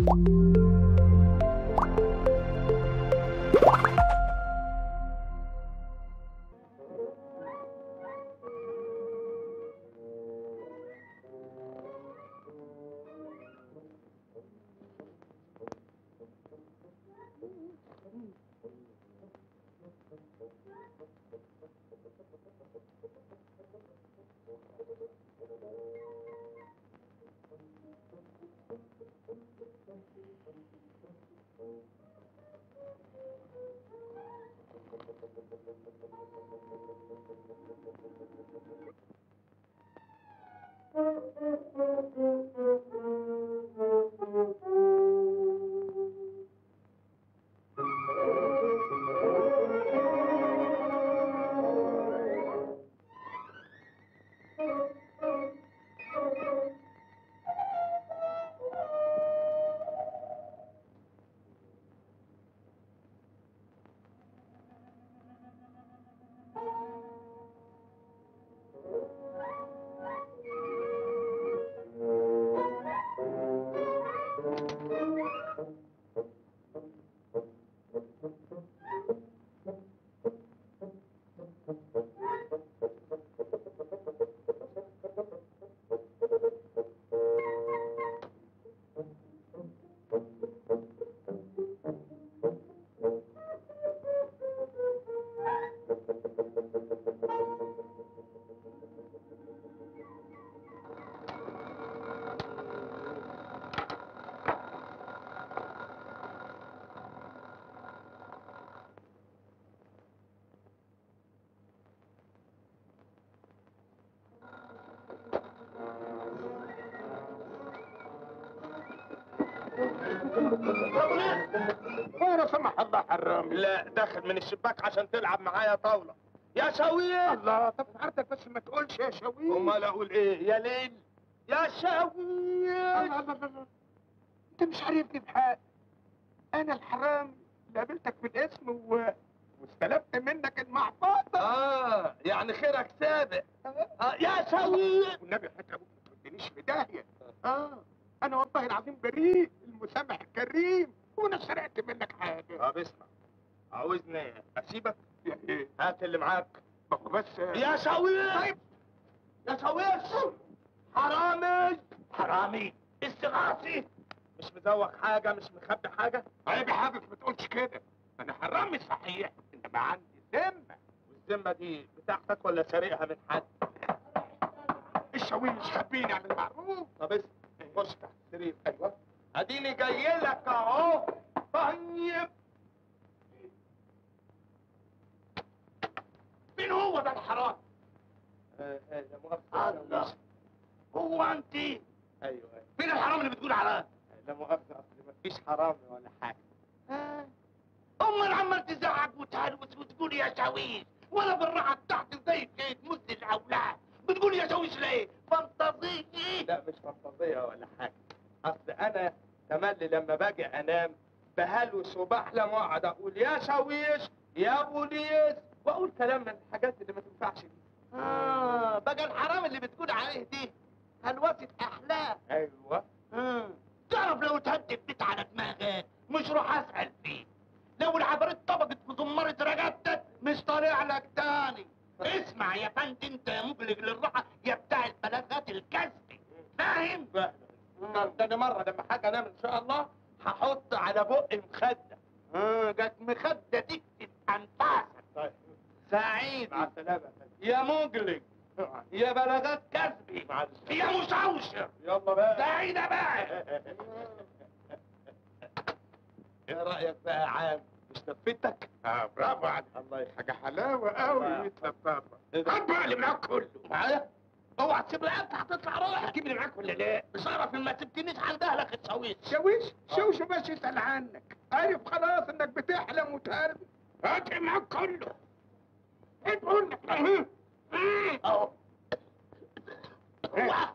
وانا سمح الله حرام لا داخل من الشباك عشان تلعب معايا طاوله يا شوية الله طب عرضك بس ما تقولش يا شويش امال اقول ايه يا ليل يا شوية الله الله الله انت مش عارفني بحق انا الحرام اللي قابلتك في الاسم و... واستلفت منك المحفظه اه يعني خيرك سابق آه يا شوية والنبي حتى ابوك ما تودينيش في داهيه اه انا والله العظيم بريء المسامح الكريم وانا سرقت منك حاجه طب اسمع عاوزني اسيبك يا ايه هات اللي معاك ما هو بس يا شوية طيب يا شويش حرامي حرامي استغاثي مش مزوق حاجة مش مخبي حاجة عيب يا حبيبي ما تقولش كده انا حرامي صحيح انما عندي ذمه والذمة دي بتاعتك ولا سارقها من حد الشاويش خبيني عن المعروف طب اسمع خش تحت السرير ايوه اديني جاي لك اهو طيب مين هو ده الحرام آه، آه، لا مؤاخذة الله هو انت ايوه ايوه مين الحرام اللي بتقول عليه آه، لا مؤاخذة اصل مفيش حرامي ولا حاجة امال عمال تزعق وتهلوس وتقول يا شاويش وانا بالراحه بتاعتي زي كده مز الاولاد بتقول يا شاويش ليه فانتظيجي لا مش فانتازية ولا حاجة اصل انا تملي لما باجي انام بهلوس وبحلم واقعد اقول يا شاويش يا بوليس واقول كلام من الحاجات اللي ما تنفعش دي اه بقى الحرام اللي بتقول عليه دي هلوسه احلام ايوه مم. تعرف لو تهدد بيت على دماغك مش روح اسال فيه لو العفاريت طبقت في زمرة رقبتك مش طالع لك تاني اسمع يا فندم انت يا مبلغ للراحة يا بتاع البلاغات الكذب فاهم؟ فعلا طب تاني مرة لما حاجة انام ان شاء الله هحط على بقي مخدة اه جت مخدة تكتب انفاسك طيب سعيد مع السلامة يا فندم. يا مجلج يا بلاغات كذبي مع السلامة يا مشوشر يلا بقى سعيدة بقى ايه رأيك بقى يا عام مش لفتك اه برافو عليك الله يخليك حاجة حلاوة قوي مثل بابا خد بقى اللي معاك كله معايا اوعى تسيب لي انت هتطلع روحك تجيب اللي معاك ولا لا؟ بصرف ما سبتنيش عند اهلك الشاويش شويش شوش باش يسأل عنك عارف خلاص انك بتحلم وتهرب هات اللي معاك كله ايه تقول لك اهو اهو اوعى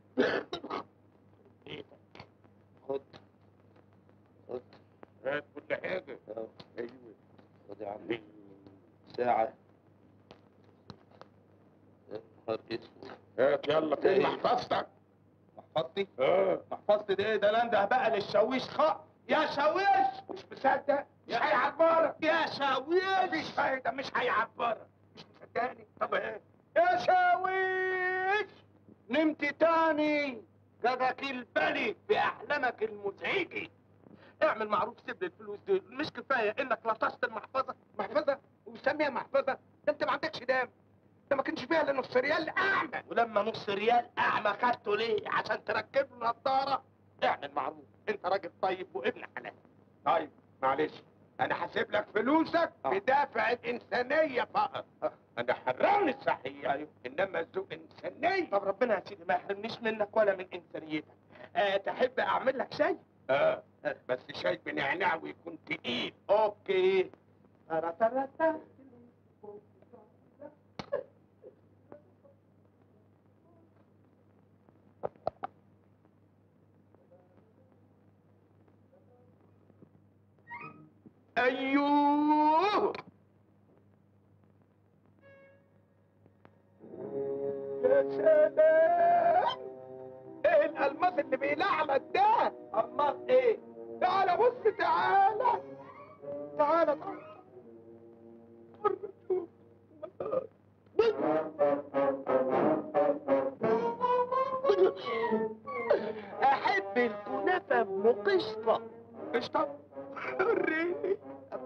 خد خد هات كل حاجة اهو ايوه خد يا عم ساعة يا نهار اسود هات يلا فين إيه؟ محفظتك محفظتي محفظتي دي ايه ده لنده بقى للشاويش خ يا شاويش مش مصدق مش هيعبرك يا شاويش مفيش فايدة مش هيعبرك مش مصدقني طب ايه يا شاويش نمت تاني جدك البلي بأحلامك المزعجة اعمل معروف سيب لي الفلوس دي مش كفايه انك لطشت المحفظه محفظة وسميها محفظة ده انت ما عندكش دم ده ما كانش فيها الا نص ريال اعمى ولما نص ريال أعمى خدته ليه عشان تركب له نضارة اعمل معروف انت راجل طيب وابن حلال طيب معلش انا هسيب لك فلوسك آه. بدافع الانسانيه فقط آه. انا حرمني الصحيه ايوه انما الذوق انسانيه طب ربنا يا سيدي ما يحرمنيش منك ولا من انسانيتك آه تحب اعمل لك شاي اه بس شاي بنعناع ويكون تقيل اوكي ترى ترى ترى. ايوه يا سلام ايه الالماس اللي بيلعلق ده الله ايه تعالى بص تعالى تعالى تعالى أحب الكنافة بقشطة قشطة وريني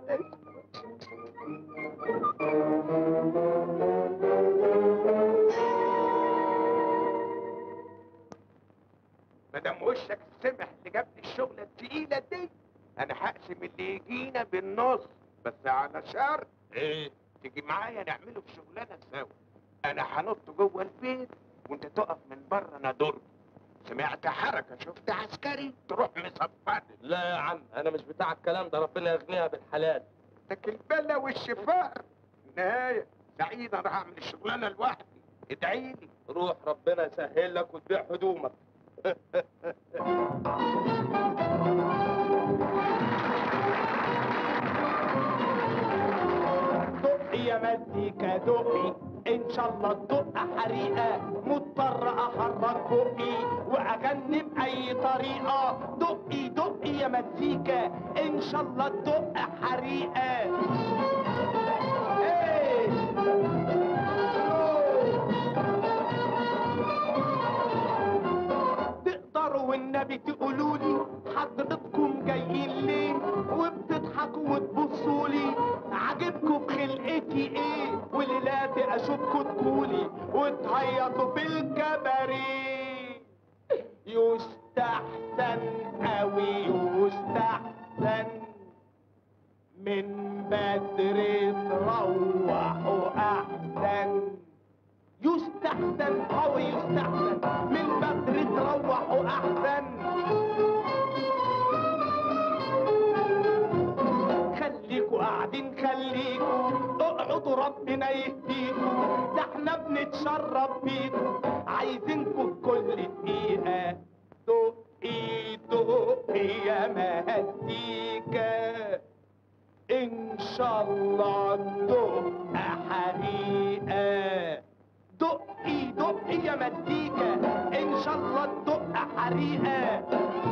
مادام وشك السمح اللي جاب لي الشغلة التقيلة دي أنا هقسم اللي يجينا بالنص بس على شرط إيه تيجي معايا نعمله في شغلانة سوا أنا هنط جوه البيت وأنت تقف من بره ندر سمعت حركة شفت عسكري تروح مصفرني لا يا عم انا مش بتاع الكلام ده ربنا يغنيها بالحلال لك البلا والشفاء النهاية سعيد أنا هعمل الشغلانة لوحدي ادعي لي روح ربنا يسهل لك وتبيع هدومك دق يا مزيكا دقي ان شاء الله الدق حريقه مضطر احرك بقي واغني باي طريقه دقي دقي يا مزيكا ان شاء الله الدق حريقه إيه. تقدروا والنبي تقولوا لي حضرتكم جايين ليه وبتضحكوا وتبصوا لي عاجبكم بخلقتي ايه وليلاتي اشوفكم تقولي وتهيصوا في الكباريه يستحسن قوي يستحسن من بدري تروحوا احسن يستحسن قوي يستحسن من بدري تروحوا احسن خليكوا قاعدين خليكوا اقعدوا ربنا يهديكوا ده احنا بنتشرب بيكوا عايزينكوا في كل دقيقة دقي دقي يا مهديكا ان شاء الله الدق حريقة دقي دقي يا مزيكا ان شاء الله الدق حريقة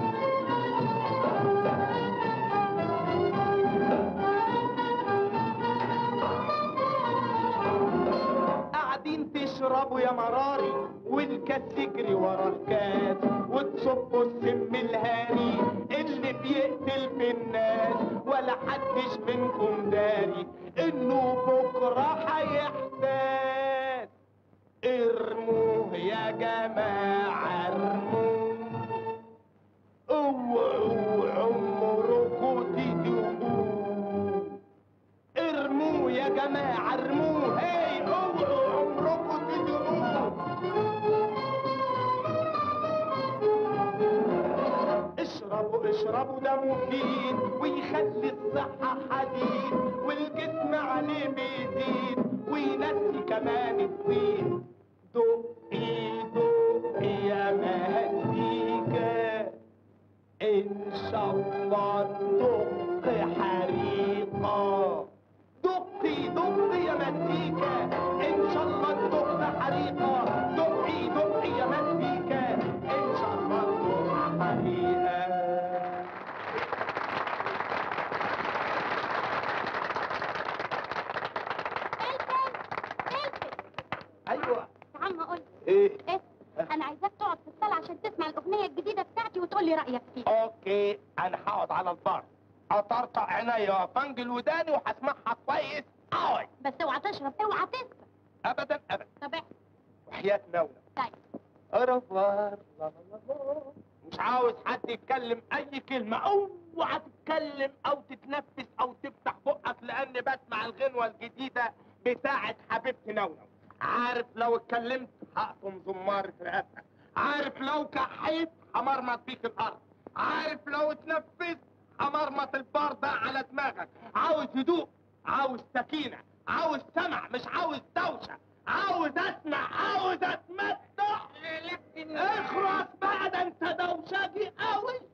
قاعدين تشربوا يا مراري والكاس يجري ورا الكاس وتصبوا السم الهاري اللي بيقتل في الناس ولا حدش منكم داري انه بكره هيحتاج ارموه يا جماعه ارموه اوعوا عمركم تدوقوه ارموه يا جماعة ارموه هي اوعوا عمركم تدوقوه اشربوا اشربوا ده مفيد ويخلي الصحة حديد والجسم عليه بيزيد وينسي كمان الطين دقي دقي يا مهديكا ان شاء الله الدق حريقة دقي دقي يا مزيكا ان شاء الله الدق حريقة دقي دقي يا مزيكا ان شاء الله اوكي انا هقعد على البر اطرطق عينيا وافنجل وداني وهسمعها كويس قوي بس اوعى تشرب اوعى تسكر ابدا ابدا طب احنا وحياة نونة طيب أرفار مش عاوز حد يتكلم أي كلمة أوعى تتكلم أو تتنفس أو تفتح بقك لأني بسمع الغنوة الجديدة بتاعت حبيبتي نونة عارف لو اتكلمت هقطم زمارة رقبتك عارف لو كحيت همرمط بيك الأرض عارف لو اتنفست همرمط البار ده على دماغك عاوز هدوء عاوز سكينة عاوز سمع مش عاوز دوشة عاوز اسمع عاوز اتمتع اخرس بقى ده انت دوشجي قوي